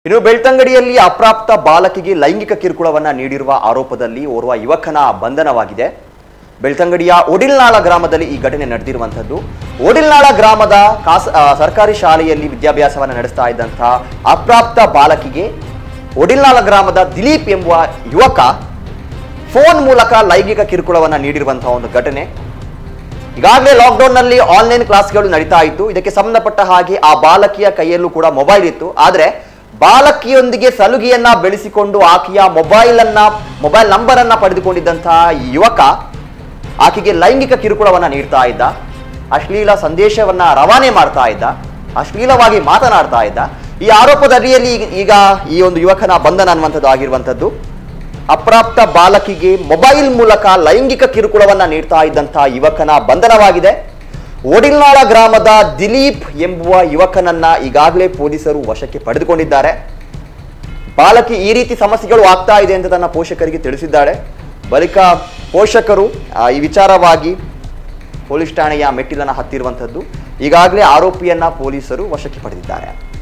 ಇನ್ನು ಬೆಳ್ತಂಗಡಿಯಲ್ಲಿ ಅಪ್ರಾಪ್ತ ಬಾಲಕಿಗೆ ಲೈಂಗಿಕ ಕಿರುಕುಳವನ್ನ ನೀಡಿರುವ ಆರೋಪದಲ್ಲಿ ಓರ್ವ ಯುವಕನ ಬಂಧನವಾಗಿದೆ ಬೆಳ್ತಂಗಡಿಯ ಒಡಿಲ್ನಾಳ ಗ್ರಾಮದಲ್ಲಿ ಈ ಘಟನೆ ನಡೆದಿರುವಂಥದ್ದು ಒಡಿಲ್ನಾಳ ಗ್ರಾಮದ ಖಾಸ ಆ, ಸರ್ಕಾರಿ ಶಾಲೆಯಲ್ಲಿ ವಿದ್ಯಾಭ್ಯಾಸವನ್ನು ನಡೆಸ್ತಾ ಇದ್ದಂತಹ ಅಪ್ರಾಪ್ತ ಬಾಲಕಿಗೆ ಒಡಿಲ್ನಾಳ ಗ್ರಾಮದ ದಿಲೀಪ್ ಎಂಬುವ ಯುವಕ ಫೋನ್ ಮೂಲಕ ಲೈಂಗಿಕ ಕಿರುಕುಳವನ್ನ ನೀಡಿರುವಂತಹ ಒಂದು ಘಟನೆ ಈಗಾಗಲೇ ಲಾಕ್ಡೌನ್ನಲ್ಲಿ ಆನ್ಲೈನ್ ಕ್ಲಾಸ್ಗಳು ನಡೀತಾ ಇತ್ತು ಇದಕ್ಕೆ ಸಂಬಂಧಪಟ್ಟ ಹಾಗೆ ಆ ಬಾಲಕಿಯ ಕೈಯಲ್ಲೂ ಕೂಡ ಮೊಬೈಲ್ ಇತ್ತು ಆದರೆ ಬಾಲಕಿಯೊಂದಿಗೆ ಸಲುಗೆಯನ್ನ ಬೆಳೆಸಿಕೊಂಡು ಆಕೆಯ ಮೊಬೈಲ್ ಅನ್ನ ಮೊಬೈಲ್ ನಂಬರ್ ಅನ್ನ ಪಡೆದುಕೊಂಡಿದ್ದಂತಹ ಈ ಯುವಕ ಆಕೆಗೆ ಲೈಂಗಿಕ ಕಿರುಕುಳವನ್ನ ನೀಡ್ತಾ ಇದ್ದ ಅಶ್ಲೀಲ ಸಂದೇಶವನ್ನ ರವಾನೆ ಮಾಡ್ತಾ ಇದ್ದ ಅಶ್ಲೀಲವಾಗಿ ಮಾತನಾಡ್ತಾ ಇದ್ದ ಈ ಆರೋಪದ ಅಡಿಯಲ್ಲಿ ಈಗ- ಈಗ ಈ ಒಂದು ಯುವಕನ ಬಂಧನ ಅನ್ನುವಂಥದ್ದು ಆಗಿರುವಂಥದ್ದು ಅಪ್ರಾಪ್ತ ಬಾಲಕಿಗೆ ಮೊಬೈಲ್ ಮೂಲಕ ಲೈಂಗಿಕ ಕಿರುಕುಳವನ್ನ ನೀಡ್ತಾ ಇದ್ದಂತಹ ಯುವಕನ ಬಂಧನವಾಗಿದೆ ಒಡಿಲ್ನಾಳ ಗ್ರಾಮದ ದಿಲೀಪ್ ಎಂಬುವ ಯುವಕನನ್ನ ಈಗಾಗಲೇ ಪೊಲೀಸರು ವಶಕ್ಕೆ ಪಡೆದುಕೊಂಡಿದ್ದಾರೆ ಬಾಲಕಿ ಈ ರೀತಿ ಸಮಸ್ಯೆಗಳು ಆಗ್ತಾ ಇದೆ ಅಂತ ತನ್ನ ಪೋಷಕರಿಗೆ ತಿಳಿಸಿದ್ದಾಳೆ ಬಳಿಕ ಪೋಷಕರು ಆ, ಈ ವಿಚಾರವಾಗಿ ಪೊಲೀಸ್ ಠಾಣೆಯ ಮೆಟ್ಟಿಲನ್ನ ಹತ್ತಿರುವಂಥದ್ದು ಈಗಾಗಲೇ ಆರೋಪಿಯನ್ನ ಪೊಲೀಸರು ವಶಕ್ಕೆ ಪಡೆದಿದ್ದಾರೆ